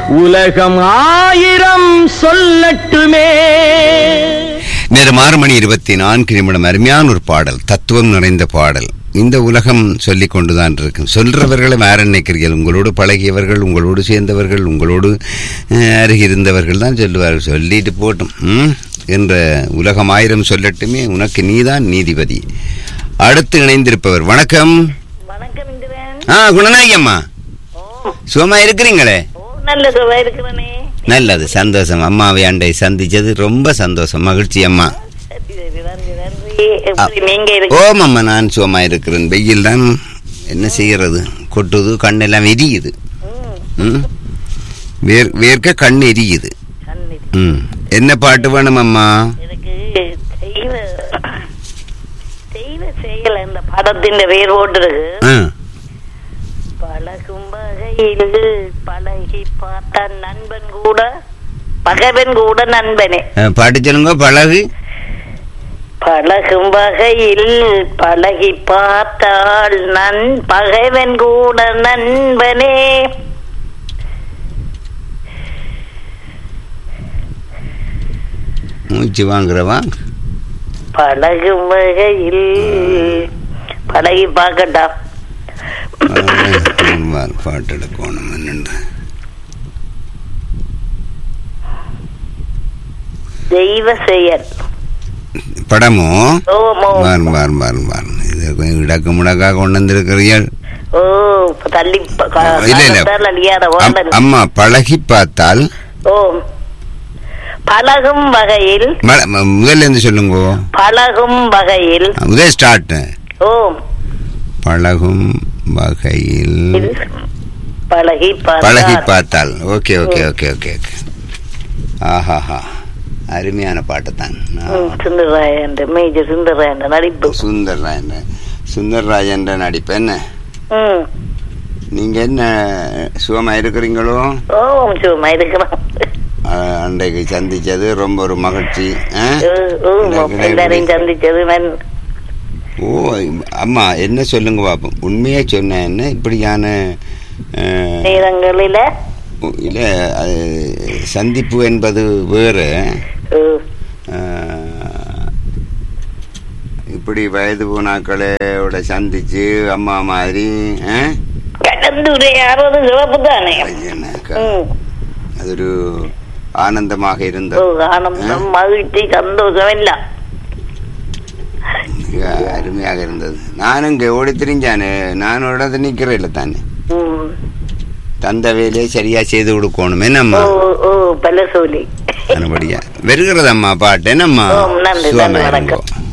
உலகம் ஆயிரம் சொல்லட்டுமே நேரம் ஆறு மணி இருபத்தி நான்கு நிமிடம் அருமையான ஒரு பாடல் தத்துவம் நிறைந்த பாடல் இந்த உலகம் சொல்லிக் கொண்டுதான் இருக்கும் சொல்றவர்களை வேற நினைக்கிறீர்கள் உங்களோடு பழகியவர்கள் உங்களோடு சேர்ந்தவர்கள் உங்களோடு அஹ், அருகிருந்தவர்கள் தான் சொல்லுவார்கள் சொல்லிட்டு போட்டும் ம்? என்ற உலகம் ஆயிரம் சொல்லட்டுமே உனக்கு நீதான் நீதிபதி அடுத்து இணைந்திருப்பவர் வணக்கம் வணக்கம் இந்திரன் ஆ குணநாயகி அம்மா ஓ சுகமா இருக்கிறீங்களே ஓ நல்ல சுகமா இருக்கிறனே நல்லது சந்தோஷம் அம்மாவை அண்டை சந்திச்சது ரொம்ப சந்தோஷம் மகிழ்ச்சி அம்மா சரி சரி நன்றி நன்றி எப்படி நீங்க இருக்கு ஓம் அம்மா நான் சுகமா இருக்கிறேன் வெயில் தான் என்ன செய்யறது கொட்டுது கண்ணெல்லாம் எரியுது ம், ம்? வேர் வேர்க்க கண் எரியுது கண்ணி ம் என்ன பாட்டு வேணும் அம்மா எனக்கு தெய்வ தெய்வ செயல் இந்த படத்தின் பேர் போட்டிருக்கு ஆ, பழகும் வகையில் பழகி பார்த்த நண்பன் கூட பகைவன் கூட நண்பனே ஆ, பாட்டு சொல்லுங்க பழகு பழகும் வகையில் பழகி பார்த்தால் நன் பகைவன் கூட நண்பனே மூச்சு வாங்குறவா பழகும் வகையில் பழகி பார்க்கட்டா பழகு, பாட்டு எடுக்கணும் என்னண்டு தெய்வ செயல் படமோ ஓமோ வாரும் வாரும் வாரும் வாரும் இது கொஞ்சம் இடக்கு முடக்கா கொண்டு வந்திருக்கிறீர்கள் ஓ தள்ளி ப- க- இல்ல இல்ல காலத்தால் அழியாத அம்- வாண்டல். அம்மா பழகி பார்த்தால் ஓ பழகும் வகையில் ம- ம- முதல்ல இருந்து சொல்லுங்க பழகும் வகையில் முதல் ஸ்டார்ட் ஓ பழகும் வகையில் பழகி பழகி பார்த்தால் பார்த்தால் okay okay okay okay okay ஆஹாஹா அருமையான பாட்டு தான் ம், சுந்தரராயன் மேஜர் சுந்தரராயன் நடிப்பு சுந்தர் ராயன் சுந்தர் ராஜன் நடிப்பு என்ன ம் நீங்க என்ன சுகமா இருக்கிறீங்களோ ஓ சும்மா இருக்கிறோம் அஹ், அன்றைக்கு சந்திச்சது ரொம்ப ஒரு மகிழ்ச்சி ஆ? ஓ, ஓ, எனக்கு எல்லாரையும் சந்திச்சது நான் ஓ அம்மா என்ன சொல்லுங்க பாப்போம் உண்மையா சொன்னேன்னு இப்படியான அஹ், நேரங்களில இல்ல அது சந்திப்பு என்பது வேறு ஓ, அஹ், இப்படி வயது போனாக்களோட சந்திச்சு அம்மா மாதிரி அஹ், கலந்து உரையாடுறது சிறப்பு தானே அது என்ன க- ம். அது ஒரு ஆனந்தமாக ஓ இருந்தது ஆனந்தம் மகிழ்ச்சி சந்தோஷம் எல்லாம் மிக அருமையாக இருந்தது நானும் இங்க ஓடி திரிஞ்சானே நான் ஒரு இடத்துல நிக்கிறேன் இல்லை தானே ம். தந்த வேலையை சரியா செய்து கொடுக்கணும் என்னம்மா ஓ ஓ பல சொல்லி அதுபடியா வருகிறது அம்மா பாட்டு என்னம்மா ஓ, நன்றி, சுகமா நன்றி, இருங்கோ. வணக்கம்.